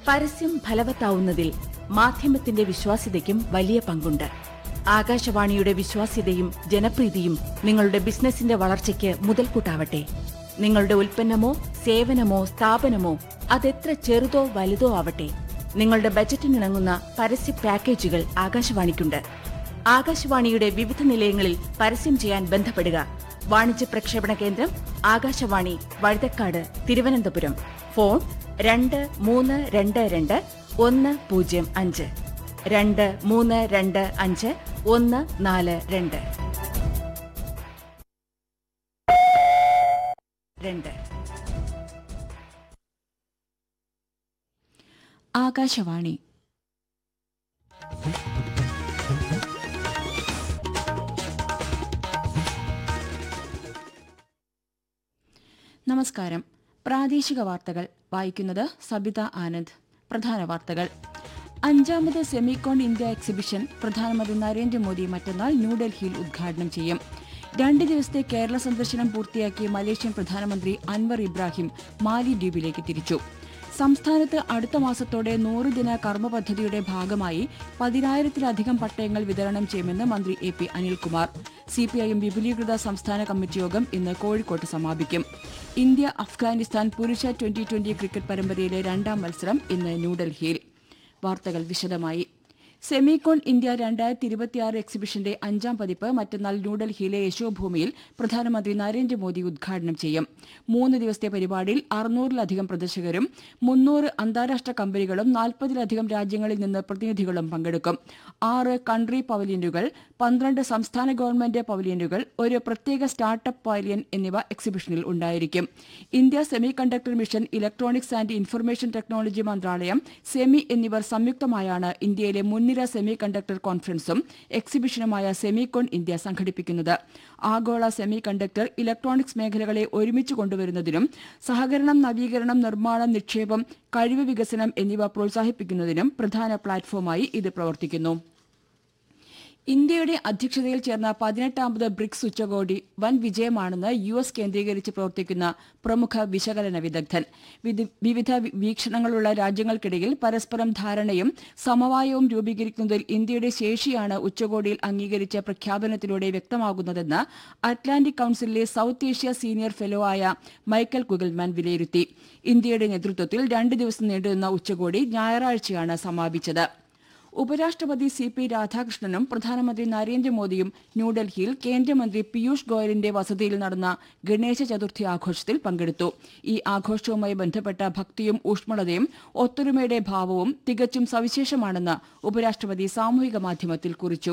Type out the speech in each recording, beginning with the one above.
പരസ്യം ഫലവത്താവുന്നതിൽ മാധ്യമത്തിന്റെ വിശ്വാസ്യതയ്ക്കും വലിയ പങ്കുണ്ട് ആകാശവാണിയുടെ വിശ്വാസ്യതയും ജനപ്രീതിയും നിങ്ങളുടെ ബിസിനസിന്റെ വളർച്ചയ്ക്ക് മുതൽക്കൂട്ടാവട്ടെ നിങ്ങളുടെ ഉൽപ്പന്നമോ സേവനമോ സ്ഥാപനമോ അതെത്ര ചെറുതോ വലുതോ ആവട്ടെ നിങ്ങളുടെ ബജറ്റിനിണങ്ങുന്ന പരസ്യ പാക്കേജുകൾ ആകാശവാണിക്കുണ്ട് ആകാശവാണിയുടെ വിവിധ നിലയങ്ങളിൽ പരസ്യം ചെയ്യാൻ ബന്ധപ്പെടുക വാണിജ്യ പ്രക്ഷേപണ കേന്ദ്രം ആകാശവാണി വഴുതക്കാട് തിരുവനന്തപുരം ഫോൺ രണ്ട് മൂന്ന് രണ്ട് രണ്ട് ഒന്ന് പൂജ്യം അഞ്ച് രണ്ട് മൂന്ന് രണ്ട് അഞ്ച് ഒന്ന് നാല് രണ്ട് രണ്ട് ആകാശവാണി നമസ്കാരം പ്രാദേശിക വാർത്തകൾ വായിക്കുന്നത് സബിത ആനന്ദ് പ്രധാന വാർത്തകൾ അഞ്ചാമത് സെമികോൺ ഇന്ത്യ എക്സിബിഷൻ പ്രധാനമന്ത്രി നരേന്ദ്രമോദി മറ്റന്നാൾ ന്യൂഡൽഹിയിൽ ഉദ്ഘാടനം ചെയ്യും രണ്ട് ദിവസത്തെ കേരള സന്ദർശനം പൂർത്തിയാക്കിയ മലേഷ്യൻ പ്രധാനമന്ത്രി അൻവർ ഇബ്രാഹിം മാലി ദ്വീപിലേക്ക് തിരിച്ചു സംസ്ഥാനത്ത് അടുത്ത മാസത്തോടെ നൂറ് ദിന കർമ്മ പദ്ധതിയുടെ ഭാഗമായി പതിനായിരത്തിലധികം പട്ടയങ്ങൾ വിതരണം ചെയ്യുമെന്ന് മന്ത്രി എ പി അനിൽകുമാർ സിപിഐഎം വിപുലീകൃത സംസ്ഥാന കമ്മിറ്റി യോഗം ഇന്ന് കോഴിക്കോട്ട് സമാപിക്കും ഇന്ത്യ അഫ്ഗാനിസ്ഥാൻ പുരുഷ ട്വന്റി ട്വന്റി ക്രിക്കറ്റ് പരമ്പരയിലെ രണ്ടാം മത്സരം ഇന്ന് ന്യൂഡൽഹിയിൽ വാർത്തകൾ വിശദമായി സെമികോൺ ഇന്ത്യ രണ്ടായിരത്തി ഇരുപത്തിയാറ് എക്സിബിഷന്റെ അഞ്ചാം പതിപ്പ് മറ്റന്നാൾ ന്യൂഡൽഹിയിലെ യശോഭൂമിയിൽ പ്രധാനമന്ത്രി നരേന്ദ്രമോദി ഉദ്ഘാടനം ചെയ്യും മൂന്ന് ദിവസത്തെ പരിപാടിയിൽ അറുന്നൂറിലധികം പ്രദർശകരും മുന്നൂറ് അന്താരാഷ്ട്ര കമ്പനികളും നാൽപ്പതിലധികം രാജ്യങ്ങളിൽ നിന്ന് പ്രതിനിധികളും പങ്കെടുക്കും ആറ് കൺട്രി പവലിയനുകൾ പന്ത്രണ്ട് സംസ്ഥാന ഗവൺമെന്റ് പവലിയനുകൾ ഒരു പ്രത്യേക സ്റ്റാർട്ടപ്പ് പവലിയൻ എന്നിവ എക്സിബിഷനിൽ ഉണ്ടായിരിക്കും India semiconductor mission electronics and information technology മന്ത്രാലയം സെമി എന്നിവർ സംയുക്തമായാണ് ഇന്ത്യയിലെ മുൻനിര സെമി കണ്ടക്ടർ കോൺഫറൻസും എക്സിബിഷനുമായ സെമികോൺ ഇന്ത്യ സംഘടിപ്പിക്കുന്നത് ആഗോള സെമി കണ്ടക്ടർ ഇലക്ട്രോണിക്സ് മേഖലകളെ ഒരുമിച്ച് കൊണ്ടുവരുന്നതിനും സഹകരണം നവീകരണം നിർമ്മാണം നിക്ഷേപം കഴിവ് വികസനം എന്നിവ പ്രോത്സാഹിപ്പിക്കുന്നതിനും പ്രധാന പ്ലാറ്റ്ഫോമായി ഇത് പ്രവർത്തിക്കുന്നു ഇന്ത്യയുടെ അധ്യക്ഷതയിൽ ചേർന്ന പതിനെട്ടാമത് ബ്രിക്സ് ഉച്ചകോടി വൻ വിജയമാണെന്ന് യു എസ് കേന്ദ്രീകരിച്ച് പ്രവർത്തിക്കുന്ന പ്രമുഖ വിശകലന വിദഗ്ധൻ വിധ- വിവിധ വി- വീക്ഷണങ്ങളുള്ള രാജ്യങ്ങൾക്കിടയിൽ പരസ്പരം ധാരണയും സമവായവും രൂപീകരിക്കുന്നതിൽ ഇന്ത്യയുടെ ശേഷിയാണ് ഉച്ചകോടിയിൽ അംഗീകരിച്ച പ്രഖ്യാപനത്തിലൂടെ വ്യക്തമാകുന്നതെന്ന് Atlantic council south Asia senior fellow ആയ മൈക്കൽ കുഗൽമാൻ വിലയിരുത്തി ഇന്ത്യയുടെ നേതൃത്വത്തിൽ രണ്ട് ദിവസം നീണ്ടുനിന്ന ഉച്ചകോടി ഞായറാഴ്ചയാണ് സമാപിച്ചത് ഉപരാഷ്ട്രപതി സി പി രാധാകൃഷ്ണനും പ്രധാനമന്ത്രി നരേന്ദ്രമോദിയും ന്യൂഡൽഹിയിൽ കേന്ദ്രമന്ത്രി പീയൂഷ് ഗോയലിന്റെ വസതിയിൽ നടന്ന ഗണേശ ചതുർത്ഥി ആഘോഷത്തിൽ പങ്കെടുത്തു ഈ ആഘോഷവുമായി ബന്ധപ്പെട്ട ഭക്തിയും ഊഷ്മളതയും ഒത്തൊരുമയുടെ ഭാവവും തികച്ചും സവിശേഷമാണെന്ന് ഉപരാഷ്ട്രപതി സാമൂഹിക മാധ്യമത്തിൽ കുറിച്ചു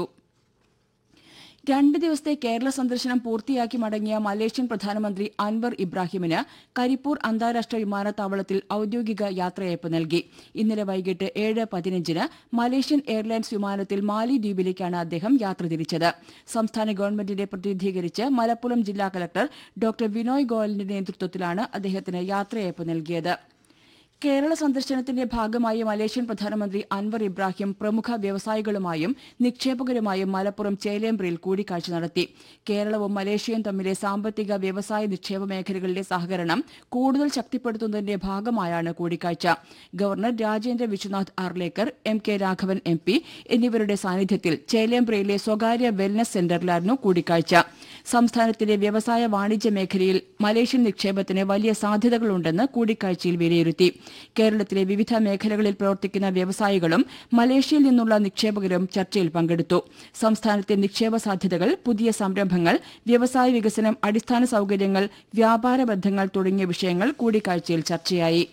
രണ്ട് ദിവസത്തെ കേരള സന്ദർശനം പൂർത്തിയാക്കി മടങ്ങിയ മലേഷ്യൻ പ്രധാനമന്ത്രി അൻവർ ഇബ്രാഹിമിന് കരിപ്പൂർ അന്താരാഷ്ട്ര വിമാനത്താവളത്തിൽ ഔദ്യോഗിക യാത്രയയപ്പ് നൽകി ഇന്നലെ വൈകിട്ട് ഏഴ് പതിനഞ്ചിന് മലേഷ്യൻ എയർലൈൻസ് വിമാനത്തിൽ മാലി ദ്വീപിലേക്കാണ് അദ്ദേഹം യാത്ര തിരിച്ചത് സംസ്ഥാന ഗവൺമെന്റിനെ പ്രതിനിധീകരിച്ച് മലപ്പുറം ജില്ലാ കലക്ടർ ഡോക്ടർ വിനോയ് ഗോയലിന്റെ നേതൃത്വത്തിലാണ് അദ്ദേഹത്തിന് യാത്രയയപ്പ് നൽകിയത് കേരള സന്ദർശനത്തിന്റെ ഭാഗമായി മലേഷ്യൻ പ്രധാനമന്ത്രി അൻവർ ഇബ്രാഹിം പ്രമുഖ വ്യവസായികളുമായും നിക്ഷേപകരുമായും മലപ്പുറം ചേലേമ്പ്രയിൽ കൂടിക്കാഴ്ച നടത്തി കേരളവും മലേഷ്യയും തമ്മിലെ സാമ്പത്തിക വ്യവസായ നിക്ഷേപ മേഖലകളിലെ സഹകരണം കൂടുതൽ ശക്തിപ്പെടുത്തുന്നതിന്റെ ഭാഗമായാണ് കൂടിക്കാഴ്ച governor Rajendra Vishwanath Arlekar M K Raghavan M P എന്നിവരുടെ സാന്നിധ്യത്തിൽ ചേലേമ്പ്രയിലെ സ്വകാര്യ വെൽനസ് സെന്ററിലായിരുന്നു കൂടിക്കാഴ്ച സംസ്ഥാനത്തിന്റെ വ്യവസായ വാണിജ്യ മേഖലയിൽ മലേഷ്യൻ നിക്ഷേപത്തിന് വലിയ സാധ്യതകളുണ്ടെന്ന് കൂടിക്കാഴ്ചയിൽ വിലയിരുത്തി കേരളത്തിലെ വിവിധ മേഖലകളിൽ പ്രവർത്തിക്കുന്ന വ്യവസായികളും മലേഷ്യയിൽ നിന്നുള്ള നിക്ഷേപകരും ചർച്ചയിൽ പങ്കെടുത്തു സംസ്ഥാനത്തെ നിക്ഷേപ സാധ്യതകൾ പുതിയ സംരംഭങ്ങൾ വ്യവസായ വികസനം അടിസ്ഥാന സൌകര്യങ്ങൾ വ്യാപാര ബന്ധങ്ങൾ തുടങ്ങിയ വിഷയങ്ങൾ കൂടിക്കാഴ്ചയിൽ ചർച്ചയായി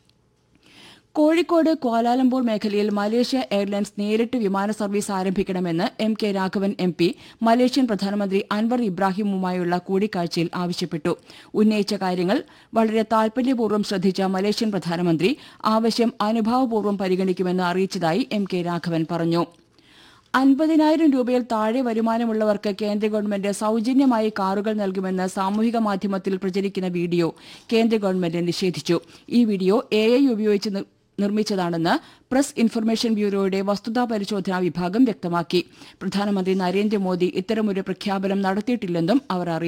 കോഴിക്കോട് ക്വാലാലംപൂർ മേഖലയിൽ മലേഷ്യ എയർലൈൻസ് നേരിട്ട് വിമാന സർവീസ് ആരംഭിക്കണമെന്ന് M K Raghavan M P മലേഷ്യൻ പ്രധാനമന്ത്രി അൻവർ ഇബ്രാഹിമുമായുള്ള കൂടിക്കാഴ്ചയിൽ ആവശ്യപ്പെട്ടു ഉന്നയിച്ച കാര്യങ്ങൾ വളരെ താൽപര്യപൂർവ്വം ശ്രദ്ധിച്ച മലേഷ്യൻ പ്രധാനമന്ത്രി ആവശ്യം അനുഭാവപൂർവ്വം പരിഗണിക്കുമെന്ന് അറിയിച്ചതായി എം കെ രാഘവൻ പറഞ്ഞു അൻപതിനായിരം രൂപയിൽ താഴെ വരുമാനമുള്ളവർക്ക് കേന്ദ്ര ഗവൺമെന്റ് സൌജന്യമായി കാറുകൾ നൽകുമെന്ന് സാമൂഹിക മാധ്യമത്തിൽ പ്രചരിക്കുന്ന വീഡിയോ കേന്ദ്ര ഗവൺമെന്റ് നിഷേധിച്ചു ഈ വീഡിയോ എ ഐ ഉപയോഗിച്ച് നിർ- നിർമ്മിച്ചതാണെന്ന് പ്രസ് ഇൻഫർമേഷൻ ബ്യൂറോയുടെ വസ്തുതാ പരിശോധനാ വിഭാഗം വ്യക്തമാക്കി പ്രധാനമന്ത്രി നരേന്ദ്രമോദി ഇത്തരമൊരു പ്രഖ്യാപനം നടത്തിയിട്ടില്ലെന്നും അവർ അറിയിച്ചു